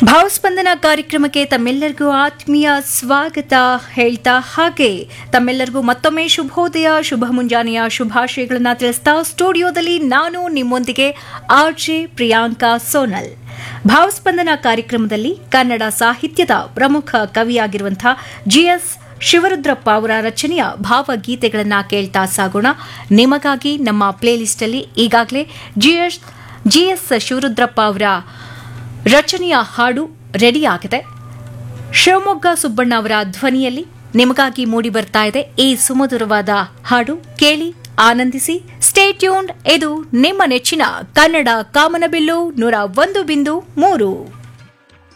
ಭಾವಸ್ಪಂದನ ಕಾರ್ಯಕ್ರಮಕ್ಕೆ ತಮ್ಮೆಲ್ಲರಿಗೂ ಆತ್ಮೀಯ ಸ್ವಾಗತ ಹೇಳ್ತಾ ಹಾಗೆ ತಮ್ಮೆಲ್ಲರಿಗೂ ಮತ್ತೊಮ್ಮೆ ಶುಭೋದಯ ಶುಭ ಮುಂಜಾನೆಯ ಶುಭಾಶಯಗಳನ್ನ ತಿಳಿಸ್ತಾ ಸ್ಟುಡಿಯೋದಲ್ಲಿ ನಾನು ನಿಮ್ಮೊಂದಿಗೆ ಆರ್ಜೆ ಪ್ರಿಯಾಂಕಾ ಸೋನಲ್ ಭಾವಸ್ಪಂದನ ಕಾರ್ಯಕ್ರಮದಲ್ಲಿ ಕನ್ನಡ ಸಾಹಿತ್ಯದ ಪ್ರಮುಖ ಕವಿಯಾಗಿರುವಂತಹ ಜಿಎಸ್ ಶಿವರುದ್ರಪ್ಪ ಅವರ ರಚನೆಯ ಭಾವಗೀತೆಗಳನ್ನ ಕೇಳ್ತಾ ಸಾಗೋಣ ನಿಮಗಾಗಿ ನಮ್ಮ ಪ್ಲೇಲಿಸ್ಟ್ ಅಲ್ಲಿ ಈಗಾಗಲೇ ಜಿಎಸ್ ಜಿಎಸ್ ಶಿವರುದ್ರಪ್ಪ ಅವರ ರಚನೆಯ ಹಾಡು ರೆಡಿಯಾಗಿದೆ ಶಿವಮೊಗ್ಗ ಸುಬ್ಬಣ್ಣ ಅವರ ಧ್ವನಿಯಲ್ಲಿ ನಿಮಗಾಗಿ ಮೂಡಿ ಬರ್ತಾ ಇದೆ ಈ ಸುಮಧುರವಾದ ಹಾಡು ಕೇಳಿ ಆನಂದಿಸಿ ಸ್ಟೇ ಟ್ಯೂನ್ಡ್ ಇದು ನಿಮ್ಮ ನೆಚ್ಚಿನ ಕನ್ನಡ ಕಾಮನಬಿಲ್ಲು ನೂರ ಒಂದು ಬಿಂದು ಮೂರು